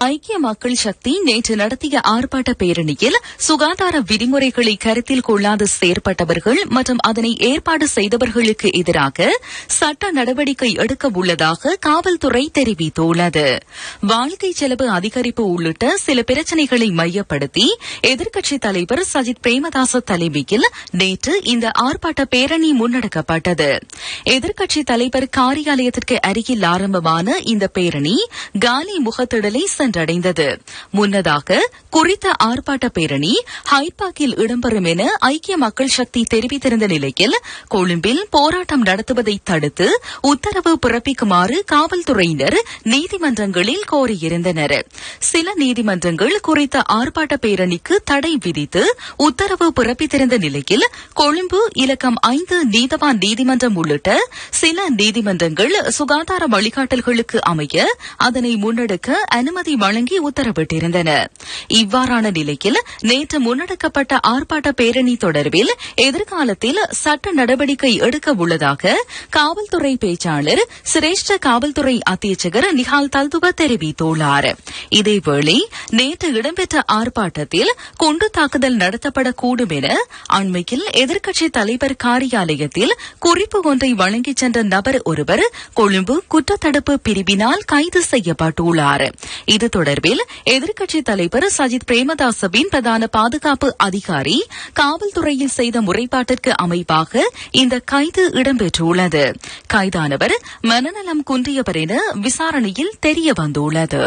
ஐக்கிய மக்கள் சக்தி நேற்று நடத்திய ஆர்ப்பாட்ட பேரணியில் சுகாதார விதிமுறைகளை கருத்தில் கொள்ளாது செயற்பட்டவர்கள் மற்றும் அதனை ஏற்பாடு செய்தவர்களுக்கு எதிராக சட்ட நடவடிக்கை எடுக்க உள்ளதாக காவல்துறை தெரிவித்துள்ளது வாழ்க்கை செலவு அதிகரிப்பு உள்ளிட்ட சில பிரச்சினைகளை மையப்படுத்தி எதிர்க்கட்சித் தலைவர் சஜித் பிரேமதாச தலைமையில் நேற்று இந்த ஆர்ப்பாட்ட பேரணி முன்னெடுக்கப்பட்டது எதிர்க்கட்சித் தலைவர் காரியாலயத்திற்கு அருகில் ஆரம்பமான இந்த பேரணி காலி முகத்திடலை சென்றடைந்தது முன்னதாக குறித்த ஆர்ப்பாட்ட பேரணி ஹைட்பாக்கில் இடம்பெறும் என ஐக்கிய மக்கள் சக்தி தெரிவித்திருந்த நிலையில் கொழும்பில் போராட்டம் நடத்துவதை தடுத்து உத்தரவு பிறப்பிக்குமாறு காவல்துறையினர் நீதிமன்றங்களில் கோரியிருந்தனர் சில நீதிமன்றங்கள் குறித்த ஆர்ப்பாட்ட பேரணிக்கு தடை விதித்து உத்தரவு பிறப்பித்திருந்த நிலையில் கொழும்பு இலக்கம் ஐந்து நீதவான் நீதிமன்றம் உள்ளிட்ட சில நீதிமன்றங்கள் சுகாதார வழிகாட்டல்களுக்கு அமைய அதனை முன்னெடுக்க அனுமதி வழங்கி உத்தரவிட்டிருந்தன இவ்வாறான நிலையில் நேற்று முன்னெடுக்கப்பட்ட ஆர்ப்பாட்ட பேரணி தொடர்பில் எதிர்காலத்தில் சட்ட நடவடிக்கை எடுக்க உள்ளதாக காவல்துறை பேச்சாளர் சிரேஷ்ட காவல்துறை அத்தியட்சகர் நிஹால் தல்துவ தெரிவித்துள்ளார் இதேவேளை நேற்று இடம்பெற்ற ஆர்ப்பாட்டத்தில் குண்டு தாக்குதல் நடத்தப்படக்கூடும் என அண்மையில் எதிர்க்கட்சித் தலைவர் காரியாலயத்தில் குறிப்பு ஒன்றை வழங்கிச் சென்ற நபர் ஒருவர் கொழும்பு குற்றத்தடுப்பு பிரிவினால் கைது செய்யப்பட்டுள்ளார் இது தொடர்பில் எதிர்க்கட்சித் தலைவர் சஜித் பிரேமதாசவின் பிரதான பாதுகாப்பு அதிகாரி காவல்துறையில் செய்த முறைப்பாட்டிற்கு அமைப்பாக இந்த கைது இடம்பெற்றுள்ளது கைதானவர் மனநலம் குன்றியவர் என விசாரணையில் தெரியவந்துள்ளது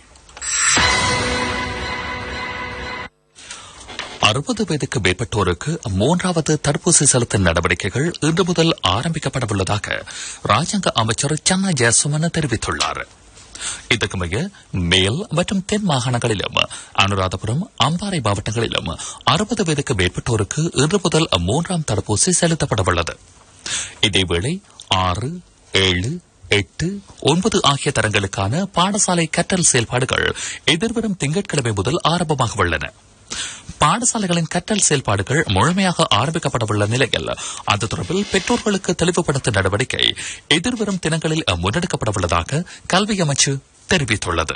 அறுபது வயதுக்கு மேற்பட்டோருக்கு மூன்றாவது தடுப்பூசி செலுத்தும் நடவடிக்கைகள் இன்று முதல் ஆரம்பிக்கப்படவுள்ளதாக ராஜாங்க அமைச்சர் சன்னா ஜெயசுமன் தெரிவித்துள்ளார் இதற்குமைய மேல் மற்றும் தென் மாகாணங்களிலும் அனுராதபுரம் அம்பாறை மாவட்டங்களிலும் அறுபது வயதுக்கு மேற்பட்டோருக்கு இன்று முதல் மூன்றாம் தடுப்பூசி செலுத்தப்படவுள்ளது இதேவேளை ஆறு ஏழு எட்டு ஒன்பது ஆகிய தரங்களுக்கான பாடசாலை கற்றல் செயல்பாடுகள் எதிர்வரும் திங்கட்கிழமை முதல் ஆரம்பமாக உள்ளன பாடசாலைகளின் கற்றல் செயல்பாடுகள் முழுமையாக ஆரம்பிக்கப்படவுள்ள நிலையில் அது தொடர்பில் பெற்றோர்களுக்கு தெளிவுபடுத்தும் நடவடிக்கை எதிர்வரும் தினங்களில் முன்னெடுக்கப்படவுள்ளதாக கல்வி அமைச்சு தெரிவித்துள்ளது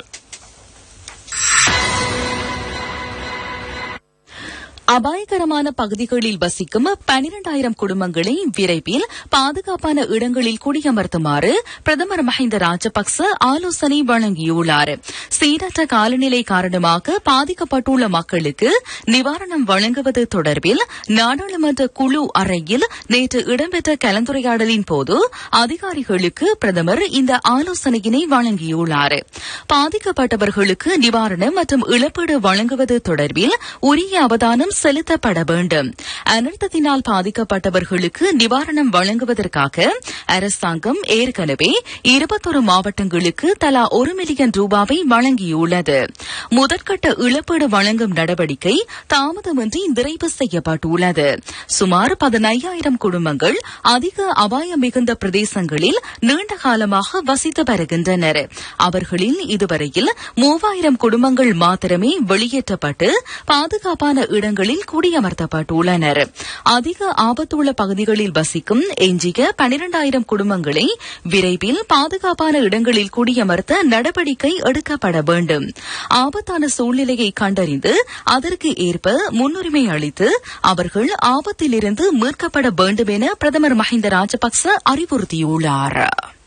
அபாயகரமான பகுதிகளில் வசிக்கும் பனிரெண்டாயிரம் குடும்பங்களை விரைவில் பாதுகாப்பான இடங்களில் குடியமர்த்துமாறு பிரதமர் மஹிந்த ராஜபக்ச ஆலோசனை வழங்கியுள்ளார் சீரற்ற காலநிலை காரணமாக பாதிக்கப்பட்டுள்ள மக்களுக்கு நிவாரணம் வழங்குவது தொடர்பில் நாடாளுமன்ற குழு அறையில் நேற்று இடம்பெற்ற கலந்துரையாடலின் போது அதிகாரிகளுக்கு பிரதமர் இந்த ஆலோசனையினை வழங்கியுள்ளார் பாதிக்கப்பட்டவர்களுக்கு நிவாரணம் மற்றும் இழப்பீடு வழங்குவது தொடர்பில் உரிய அவதானம் செலுத்தப்பட வேண்டும் அனர்த்தத்தினால் பாதிக்கப்பட்டவர்களுக்கு நிவாரணம் வழங்குவதற்காக அரசாங்கம் ஏற்கனவே இருபத்தொரு மாவட்டங்களுக்கு தலா ஒரு மில்லியன் ரூபாவை வழங்கியுள்ளது முதற்கட்ட இழப்பீடு வழங்கும் நடவடிக்கை தாமதமின்றி நிறைவு செய்யப்பட்டுள்ளது சுமார் பதினையாயிரம் குடும்பங்கள் அதிக அபாயம் மிகுந்த பிரதேசங்களில் நீண்ட காலமாக வசித்து வருகின்றனர் அவர்களில் இதுவரையில் மூவாயிரம் குடும்பங்கள் மாத்திரமே வெளியேற்றப்பட்டு பாதுகாப்பான இடங்களில் குடியமர்த்தப்பட்டுள்ளனர் அதிக ஆபத்துள்ள பகுதிகளில் வசிக்கும் எஞ்சிய பனிரெண்டாயிரம் குடும்பங்களை விரைவில் பாதுகாப்பான இடங்களில் குடியமர்த்த நடவடிக்கை எடுக்கப்பட வேண்டும் ஆபத்தான சூழ்நிலையை கண்டறிந்து அதற்கு ஏற்ப முன்னுரிமை அளித்து அவர்கள் ஆபத்திலிருந்து மீட்கப்பட வேண்டும் என பிரதமர் மஹிந்த ராஜபக்ச அறிவுறுத்தியுள்ளார்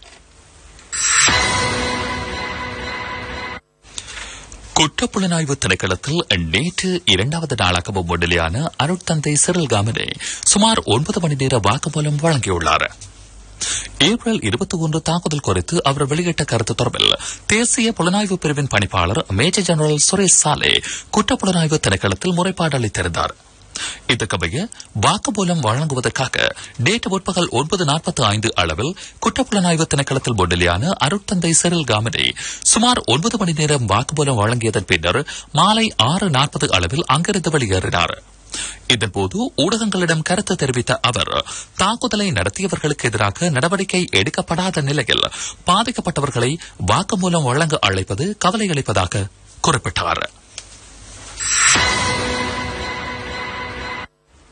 குற்றப்புலனாய்வு திணைக்களத்தில் நேற்று இரண்டாவது நாளாகவும் முன்னிலையான அருட்தந்தை சிறில் காமினே சுமார் ஒன்பது மணி நேர வாக்குமூலம் வழங்கியுள்ளார் ஏப்ரல் இருபத்தி ஒன்று தாக்குதல் குறித்து அவர் வெளியிட்ட கருத்து தொடர்பில் தேசிய புலனாய்வு பிரிவின் பணிப்பாளர் மேஜர் ஜெனரல் சுரேஷ் சாலே குற்றப்புலனாய்வு திணைக்களத்தில் முறைப்பாடு அளித்திருந்தார் இதற்கமைய வாக்குமூலம் வழங்குவதற்காக நேற்று முற்பகல் ஒன்பது நாற்பத்தி ஐந்து அளவில் குற்றப்புலனாய்வு திணைக்களத்தில் முன்னிலையான அருட்தந்தை செரில் காமினி சுமார் ஒன்பது மணி நேரம் வாக்குமூலம் வழங்கியதன் பின்னர் மாலை ஆறு நாற்பது அளவில் அங்கிருந்து வெளியேறினார் இதன்போது ஊடகங்களிடம் கருத்து தெரிவித்த அவர் தாக்குதலை நடத்தியவர்களுக்கு எதிராக நடவடிக்கை எடுக்கப்படாத நிலையில் பாதிக்கப்பட்டவர்களை வாக்குமூலம் வழங்க அழைப்பது கவலையளிப்பதாக குறிப்பிட்டார்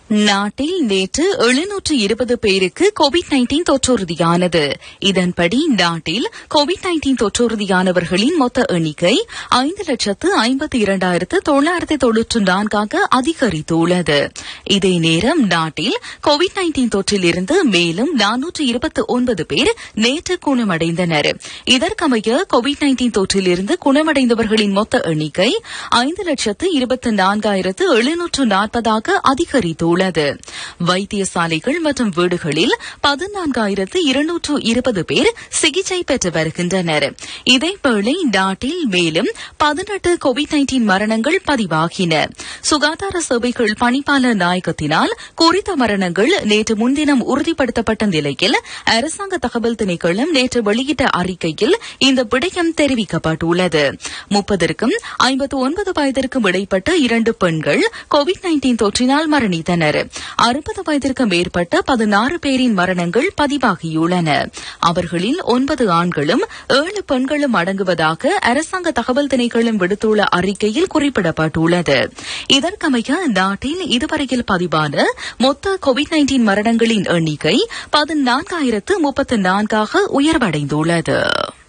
நாட்டில் நேற்று எழுநூற்று இருபது பேருக்கு கோவிட் நைன்டீன் தொற்றுறுதியானது இதன்படி நாட்டில் கோவிட் நைன்டீன் தொற்றுறுதியானவர்களின் மொத்த எண்ணிக்கை ஐந்து லட்சத்து ஐம்பத்தி இரண்டாயிரத்து தொள்ளாயிரத்து தொன்னூற்று நான்காக அதிகரித்துள்ளது இதே நேரம் நாட்டில் கோவிட் நைன்டீன் தொற்றிலிருந்து மேலும் நானூற்று இருபத்தி ஒன்பது பேர் நேற்று குணமடைந்தனர் இதற்கமைய கோவிட் நைன்டீன் தொற்றிலிருந்து குணமடைந்தவர்களின் மொத்த எண்ணிக்கை ஐந்து லட்சத்து இருபத்தி நான்காயிரத்து எழுநூற்று நாற்பதாக அதிகரித்துள்ளது உள்ளது வைத்தியசாலைகள் மற்றும் வீடுகளில் பதினான்காயிரத்து இருநூற்று இருபது பேர் சிகிச்சை பெற்று வருகின்றனர் இதேவேளை நாட்டில் மேலும் பதினெட்டு கோவிட் நைன்டீன் மரணங்கள் பதிவாகின சுகாதார சேவைகள் பணிப்பாளர் நாயகத்தினால் குறித்த மரணங்கள் நேற்று முன்தினம் உறுதிப்படுத்தப்பட்ட நிலையில் அரசாங்க தகவல் திணைக்களம் நேற்று வெளியிட்ட அறிக்கையில் இந்த விடயம் தெரிவிக்கப்பட்டுள்ளது முப்பதற்கும் ஐம்பத்து ஒன்பது வயதிற்கும் இடைப்பட்ட இரண்டு பெண்கள் கோவிட் நைன்டீன் தொற்றினால் மரணித்தனர் அறுபது வயதிற்கு மேற்பட்ட பதினாறு பேரின் மரணங்கள் பதிவாகியுள்ளன அவர்களில் ஒன்பது ஆண்களும் ஏழு பெண்களும் அடங்குவதாக அரசாங்க தகவல் திணைக்களம் விடுத்துள்ள அறிக்கையில் குறிப்பிடப்பட்டுள்ளது இதற்கமைய நாட்டில் இதுவரையில் பதிவான மொத்த கோவிட் நைன்டீன் மரணங்களின் எண்ணிக்கை பதினான்காயிரத்து முப்பத்து நான்காக உயர்வடைந்துள்ளது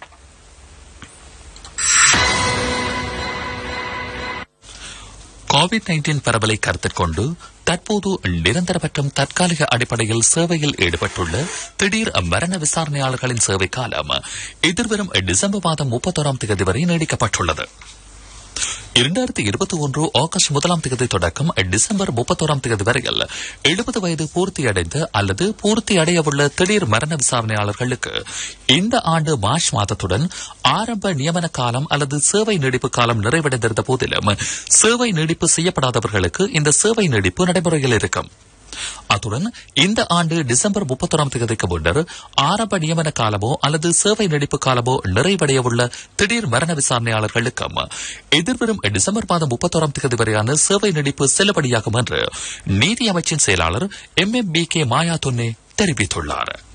கோவிட் நைன்டீன் பரவலை கருத்தில் கொண்டு தற்போது நிரந்தர மற்றும் தற்காலிக அடிப்படையில் சேவையில் ஈடுபட்டுள்ள திடீர் மரண விசாரணையாளர்களின் சேவை காலம் எதிர்வரும் டிசம்பர் மாதம் முப்பத்தோராம் தேதி வரை நீடிக்கப்பட்டுள்ளது இரண்டாயிரத்தி இருபத்தி ஒன்று ஆகஸ்ட் முதலாம் தேதி தொடக்கம் டிசம்பர் முப்பத்தோராம் தேதி வரையில் எழுபது வயது பூர்த்தியடைந்த அல்லது பூர்த்தியடையவுள்ள திடீர் மரண விசாரணையாளர்களுக்கு இந்த ஆண்டு மார்ச் மாதத்துடன் ஆரம்ப நியமன காலம் அல்லது சேவை நீடிப்பு காலம் நிறைவடைந்திருந்த போதிலும் சேவை நீடிப்பு செய்யப்படாதவர்களுக்கு இந்த சேவை நீடிப்பு நடைமுறையில் இருக்கும் அத்துடன் இந்த ஆண்டு டிசம்பர் முப்பத்தொராம் தேதிக்கு முன்னர் ஆரம்ப நியமன காலமோ அல்லது சேவை நீடிப்பு காலமோ நிறைவடையவுள்ள திடீர் மரண விசாரணையாளர்களுக்கும் எதிர்வரும் டிசம்பர் மாதம் முப்பத்தோராம் தேதி வரையான சேவை நீடிப்பு செல்லுபடியாகும் என்று நீதி அமைச்சின் செயலாளர் M M P K Mayadunne தெரிவித்துள்ளார்